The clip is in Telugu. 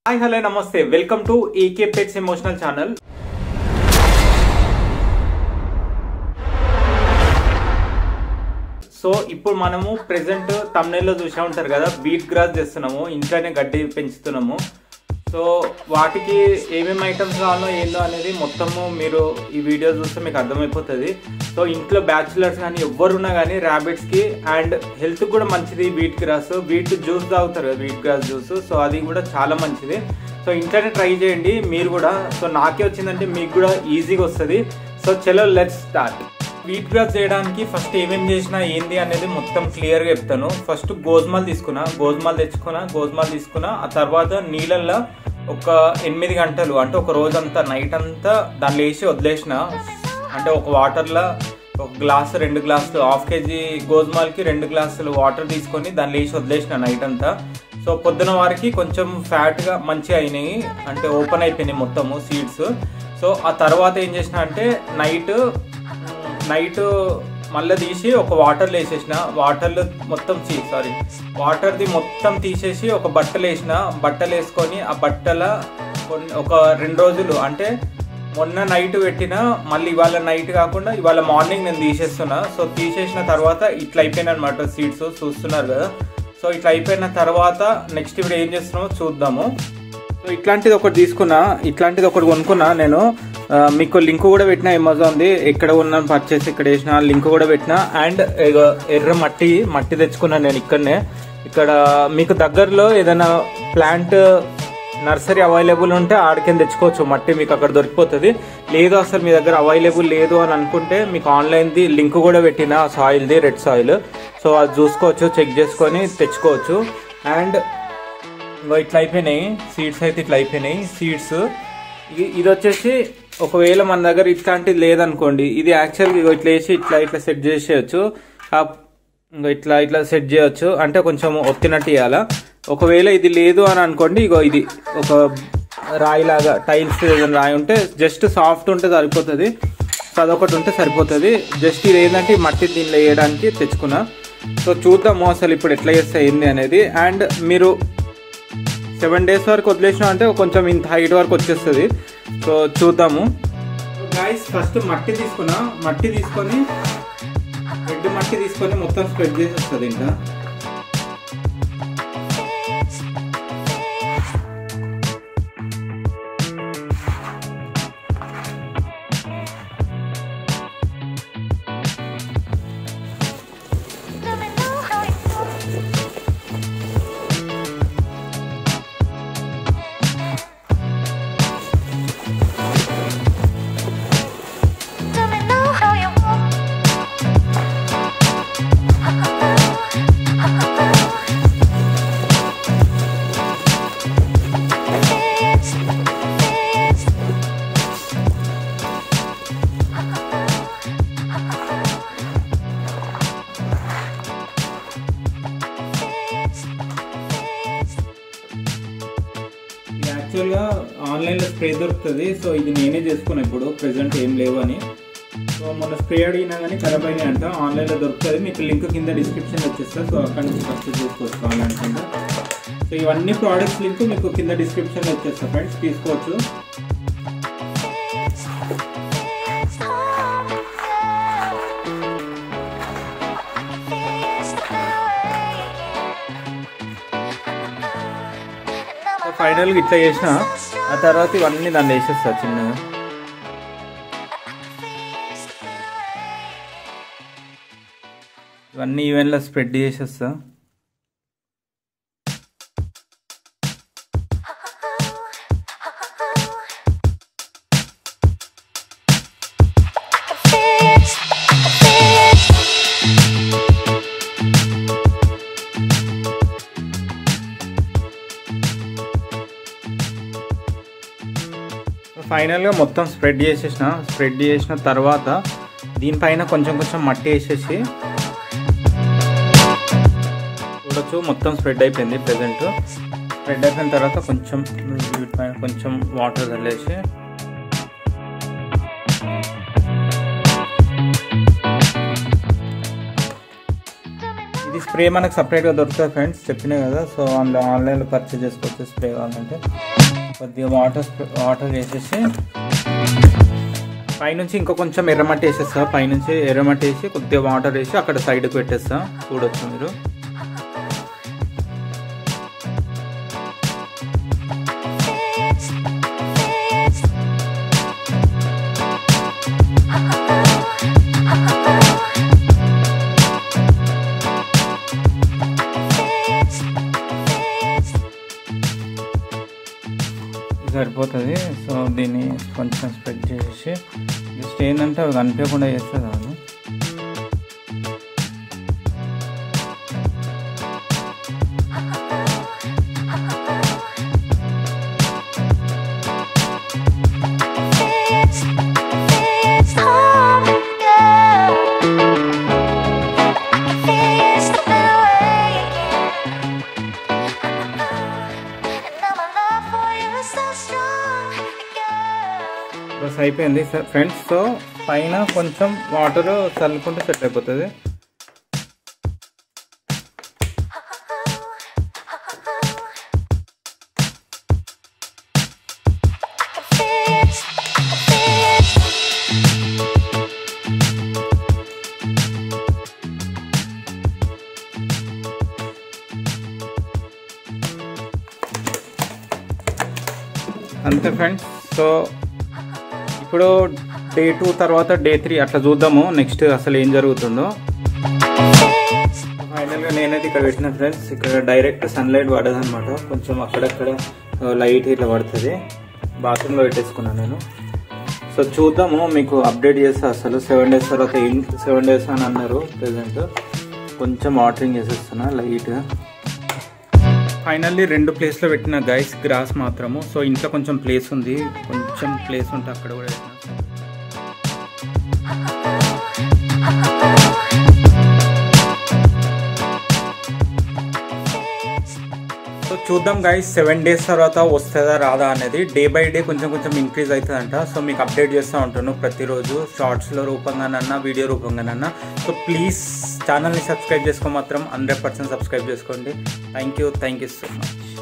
హాయ్ హలో నమస్తే welcome to AK pets emotional channel so ఇప్పుడు మనము ప్రెసెంట్ తమిళలో చూసే ఉంటారు కదా బీట్ గ్రాస్ చేస్తున్నాము ఇంట్లోనే గడ్డి పెంచుతున్నాము సో వాటికి ఏమేమి ఐటమ్స్ కావాలో ఏందో అనేది మొత్తము మీరు ఈ వీడియో చూస్తే మీకు అర్థమైపోతుంది సో ఇంట్లో బ్యాచులర్స్ కానీ ఎవరున్నా కానీ ర్యాబిట్స్కి అండ్ హెల్త్ కూడా మంచిది వీట్ గ్రాస్ వీట్ జ్యూస్ తాగుతారు కదా వీట్ గ్రాస్ జ్యూస్ సో అది కూడా చాలా మంచిది సో ఇంట్లోనే ట్రై చేయండి మీరు కూడా సో నాకే వచ్చిందంటే మీకు కూడా ఈజీగా వస్తుంది సో చలో లెట్స్ స్టార్ట్ వీట్ గ్రాస్ చేయడానికి ఫస్ట్ ఏమేమి చేసినా ఏంది అనేది మొత్తం క్లియర్గా చెప్తాను ఫస్ట్ గోధుమలు తీసుకున్నా గోధుమలు తెచ్చుకున్నా గోధుమలు తీసుకున్నా ఆ తర్వాత నీళ్ళల్లో ఒక ఎనిమిది గంటలు అంటే ఒక రోజంతా నైట్ అంతా దాంట్లో వేసి వదిలేసిన అంటే ఒక వాటర్లో ఒక గ్లాస్ రెండు గ్లాసులు హాఫ్ కేజీ గోధుమలకి రెండు గ్లాసులు వాటర్ తీసుకొని దాంట్లో వేసి వదిలేసిన నైట్ అంతా సో పొద్దున వారికి కొంచెం ఫ్యాట్గా మంచిగా అయినాయి అంటే ఓపెన్ అయిపోయినాయి మొత్తము సీడ్స్ సో ఆ తర్వాత ఏం చేసిన అంటే నైట్ నైట్ మళ్ళీ తీసి ఒక వాటర్లో వేసేసిన వాటర్లో మొత్తం సారీ వాటర్ది మొత్తం తీసేసి ఒక బట్టలు వేసిన బట్టలు వేసుకొని ఆ బట్టల కొన్ని ఒక రెండు రోజులు అంటే మొన్న నైట్ పెట్టిన మళ్ళీ ఇవాళ నైట్ కాకుండా ఇవాళ మార్నింగ్ నేను తీసేస్తున్నా సో తీసేసిన తర్వాత ఇట్లా అయిపోయిన అనమాట సీడ్స్ చూస్తున్నారు కదా సో ఇట్లా అయిపోయిన తర్వాత నెక్స్ట్ ఇప్పుడు ఏం చేస్తున్నామో చూద్దాము సో ఇట్లాంటిది ఒకటి తీసుకున్నా ఇట్లాంటిది ఒకటి కొనుక్కున్నా నేను ఆ, మీకు లింక్ కూడా పెట్టిన అమెజాన్ది ఎక్కడ ఉన్నాను పర్చేస్ ఇక్కడ వేసిన లింక్ కూడా పెట్టిన అండ్ ఇగో ఎర్ర మట్టి మట్టి తెచ్చుకున్నాను నేను ఇక్కడనే ఇక్కడ మీకు దగ్గరలో ఏదైనా ప్లాంట్ నర్సరీ అవైలబుల్ ఉంటే ఆడికెళ్ళి తెచ్చుకోవచ్చు మట్టి మీకు అక్కడ దొరికిపోతుంది లేదు అసలు మీ దగ్గర అవైలబుల్ లేదు అని అనుకుంటే మీకు ఆన్లైన్ది లింక్ కూడా పెట్టిన సాయిల్ది రెడ్ సాయిల్ సో అది చూసుకోవచ్చు చెక్ చేసుకొని తెచ్చుకోవచ్చు అండ్ ఇంకో ఇట్లా అయిపోయినాయి సీడ్స్ అయితే ఇట్లా అయిపోయినాయి సీడ్స్ ఇది వచ్చేసి ఒకవేళ మన దగ్గర ఇట్లాంటిది లేదనుకోండి ఇది యాక్చువల్గా ఇగో ఇట్లా వేసి ఇట్లా ఇట్లా సెట్ చేసేయచ్చు కాప్- ఇంకో ఇట్లా ఇట్లా సెట్ చేయొచ్చు అంటే కొంచెం ఒత్తినట్టు ఇవ్వాలా ఒకవేళ ఇది లేదు అని అనుకోండి ఇగో ఇది ఒక రాయి లాగా టైల్స్ ఏదైనా రాయి ఉంటే జస్ట్ సాఫ్ట్ ఉంటే సరిపోతుంది సో అదొకటి ఉంటే సరిపోతుంది జస్ట్ ఇది ఏంటంటే ఈ మట్టి దీనిలో వేయడానికి తెచ్చుకున్నా సో చూద్దాము అసలు ఇప్పుడు ఎట్లా చేస్తే ఏంది అనేది అండ్ మీరు సెవెన్ డేస్ వరకు వదిలేసినా అంటే కొంచెం ఇంత హైట్ వరకు వచ్చేస్తుంది సో చూద్దాము గాయస్ ఫస్ట్ మట్టి తీసుకున్నా మట్టి తీసుకొని రెడ్ మట్టి తీసుకొని మొత్తం స్ప్రెడ్ చేసేస్తుంది ఇంకా Let me know how you want. ఇది యాక్చువల్గా ఆన్లైన్లో స్ప్రే దొరుకుతుంది సో ఇది నేనే చేసుకున్నా ఇప్పుడు ప్రెసెంట్ ఏం లేవు అని సో మొన్న స్ప్రే అడిగినా కానీ ఖరాబ్ అయినాయి అంట ఆన్లైన్లో దొరుకుతుంది మీకు లింక్ కింద డిస్క్రిప్షన్ వచ్చేస్తా సో అక్కడ నుంచి పర్చేస్ చేసుకోవచ్చు ఆన్లైన్ కింద సో ఇవన్నీ ప్రోడక్ట్స్ లింక్ మీకు కింద డిస్క్రిప్షన్లో వచ్చేస్తా ఫ్రెండ్స్ తీసుకోవచ్చు సో ఫైనల్గా ఇట్లా చేసిన ఆ తర్వాత ఇవన్నీ దాన్ని వేసేస్తా చిన్నగా ఇవన్నీ ఈవెన్లో స్ప్రెడ్ చేసేస్తా ఫైనల్గా మొత్తం స్ప్రెడ్ చేసేసిన స్ప్రెడ్ చేసిన తర్వాత దీనిపైన కొంచెం కొంచెం మట్టి వేసేసి చూడొచ్చు మొత్తం స్ప్రెడ్ అయిపోయింది ప్రెసెంట్ స్ప్రెడ్ అయిపోయిన తర్వాత కొంచెం వీటిపైన కొంచెం వాటర్ చల్లేసి ఇది స్ప్రే మనకు సపరేట్గా దొరుకుతుంది ఫ్రెండ్స్ చెప్పినా కదా సో అందులో ఆన్లైన్లో పర్చేస్ చేసుకోవచ్చు స్ప్రే కావాలంటే కొద్దిగా వాటర్ వాటర్ వేసేసి పైనుంచి ఇంకో కొంచెం ఎర్రమట్టి వేసేస్తా పైనుంచి ఎర్రమట్టి వేసి కొద్దిగా వాటర్ వేసి అక్కడ సైడ్కి పెట్టేస్తా చూడొచ్చు మీరు సరిపోతుంది సో దీన్ని కొంచెం స్ప్రెడ్ చేసి జస్ట్ ఏంటంటే అవి కనిపించకుండా చేస్తుంది అది బస్ అయిపోయింది ఫ్రెండ్స్ సో పైన కొంచెం వాటర్ చల్లుకుంటే సెట్ అయిపోతుంది అంతే ఫ్రెండ్స్ సో ఇప్పుడు డే టూ తర్వాత డే త్రీ అట్లా చూద్దాము నెక్స్ట్ అసలు ఏం జరుగుతుందో ఫైనల్గా నేనైతే ఇక్కడ పెట్టిన ఫ్రెండ్స్ ఇక్కడ డైరెక్ట్ సన్లైట్ పడదు అనమాట కొంచెం అక్కడక్కడ లైట్ ఇట్లా పడుతుంది బాత్రూంలో పెట్టేసుకున్నాను నేను సో చూద్దాము మీకు అప్డేట్ చేస్తా అసలు సెవెన్ డేస్ తర్వాత ఏం సెవెన్ డేస్ అని అన్నారు ప్రెసెంట్ కొంచెం వాటరింగ్ చేసేస్తున్నా లైట్గా ఫైనల్లీ రెండు ప్లేస్లో పెట్టిన గైస్ గ్రాస్ మాత్రము సో ఇంట్లో కొంచెం ప్లేస్ ఉంది కొంచెం ప్లేస్ ఉంటే అక్కడ కూడా పెట్టిన సో చూద్దాం గైస్ సెవెన్ డేస్ తర్వాత వస్తుందా రాదా అనేది డే బై డే కొంచెం కొంచెం ఇంక్రీజ్ అవుతుందంట సో మీకు అప్డేట్ చేస్తూ ఉంటాను ప్రతిరోజు షార్ట్స్లో రూపంగానన్నా వీడియో రూపంగానన్నా సో ప్లీజ్ ఛానల్ని సబ్స్క్రైబ్ చేసుకో మాత్రం హండ్రెడ్ పర్సెంట్ సబ్స్క్రైబ్ చేసుకోండి thank you thank you so much